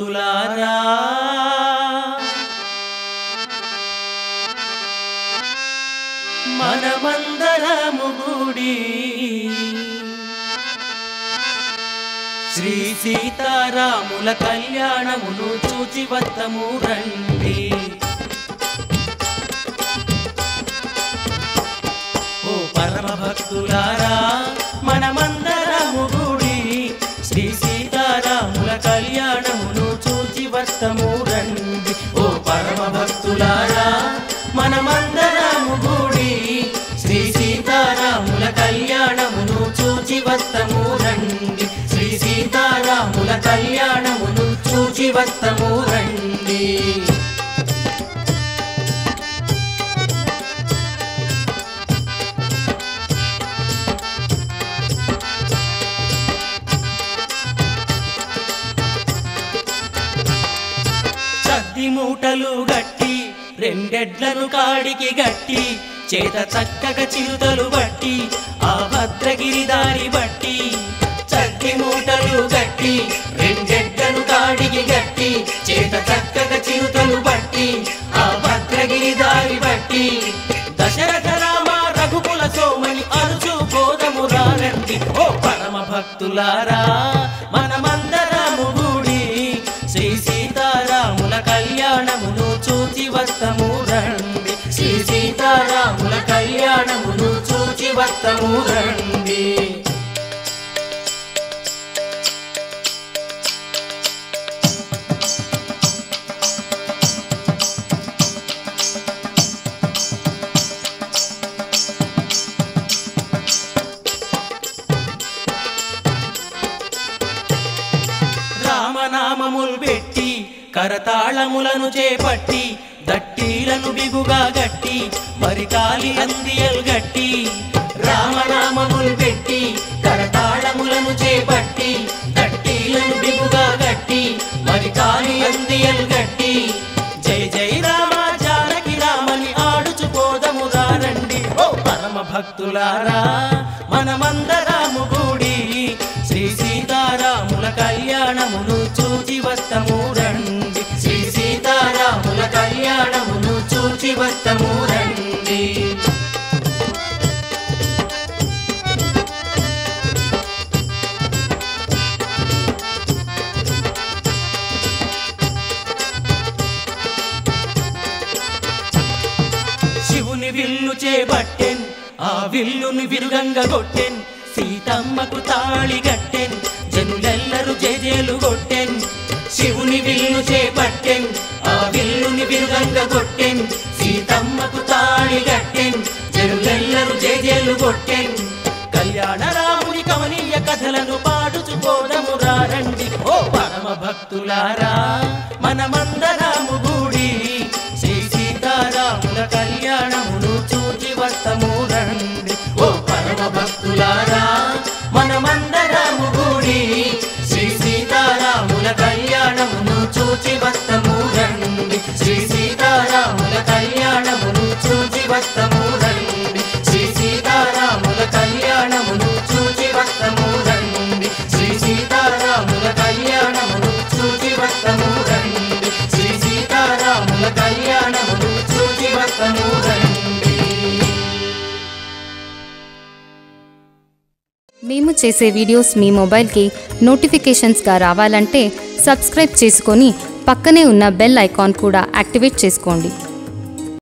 భక్తులారా మనమందరము గుడి శ్రీ సీతారాముల కళ్యాణమును చూచి వద్దము రండి ఓ పరమ భక్తులారా మనమందరము గుడి శ్రీ సీతారాముల కళ్యాణమును చూచి వస్తము రండి ఓ పరమ భక్తులారా మనమందరము గుడి శ్రీ సీతారాముల కళ్యాణమును చూచి వస్తము రండి శ్రీ సీతారాముల కళ్యాణమును చూచి వస్తము రండి సద్ది మూటలు గట్టి రెండెడ్లను కాడికి గట్టి చేత చక్కగా చిరుతలు బట్టి ఆ భద్రగిరి దారి బట్టి చద్ది మూటలు గట్టి రెండెడ్లను కాడికి గట్టి చేత చక్కగా చిరుతలు బట్టి ఆ భద్రగిరి దారి బట్టి దశరథ రామ రఘుకుల సోమని అరుచు పోదము రారండి ఓ పరమ భక్తులారా మనమందరము గుడి శ్రీ సీతారాముల కళ్యాణమును చూచి వస్తము రండి శ్రీ సీతారాముల కళ్యాణమును చూచి వస్తము రండి రామనామములు పెట్టి కరతాళములను చేపట్టి దట్టీలను బిగుగా గట్టి మరి కాలి అందియలు గట్టి రామనామములు పెట్టి కరతాళములను చేపట్టి దట్టీలను బిగుగా గట్టి మరి కాలి అందియలు గట్టి జై జై రామ జానకి రామని ఆడుచుకోదము రండి ఓ పరమ భక్తులారా మనమందరము కూడి శ్రీ సీతారాముల కళ్యాణమును చూచి వస్తము రండి శ్రీ సీతారాముల కళ్యాణమును చూచి వస్తము రండి శివుని విల్లు చేపట్టెన్ ఆ విల్లుని విరుగంగా కొట్టెన్ సీతమ్మకు తాళి గట్టెన్ జనులెల్లరూ జేజేలు కొట్టెన్ శివుని విల్లు చేపట్టెన్ ఆ విల్లుని విరుగంగా కొట్టెన్ సీతమ్మకు తాళి గట్టెన్ జనులెల్లరూ జేజేలు కొట్టెన్ కళ్యాణ రాముని కమనీయ కథలను పాడుచుకోదము రండి ఓ పరమ భక్తులారా మనమందరము గూడి శ్రీ సీతారాముల కళ్యాణమును చూచి వస్తము రండి ఓ పరమ భక్తులారా మనమందరము గూడి శ్రీ సీతారాముల కళ్యాణమును చూచి వస్తము రండి శ్రీ సీతారాముల కళ్యాణమును చూచి వస్తము రండి శ్రీ సీతారాముల కళ్యాణమును చూచి వస్తము రండి శ్రీ సీతారాముల కళ్యాణమును చూచి వస్తము రండి శ్రీ సీతారాముల కళ్యాణమును చూచి వస్తము రండి మేము చేసే వీడియోస్ మీ మొబైల్కి నోటిఫికేషన్స్గా రావాలంటే సబ్స్క్రైబ్ చేసుకొని పక్కనే ఉన్న బెల్ ఐకాన్ కూడా యాక్టివేట్ చేసుకోండి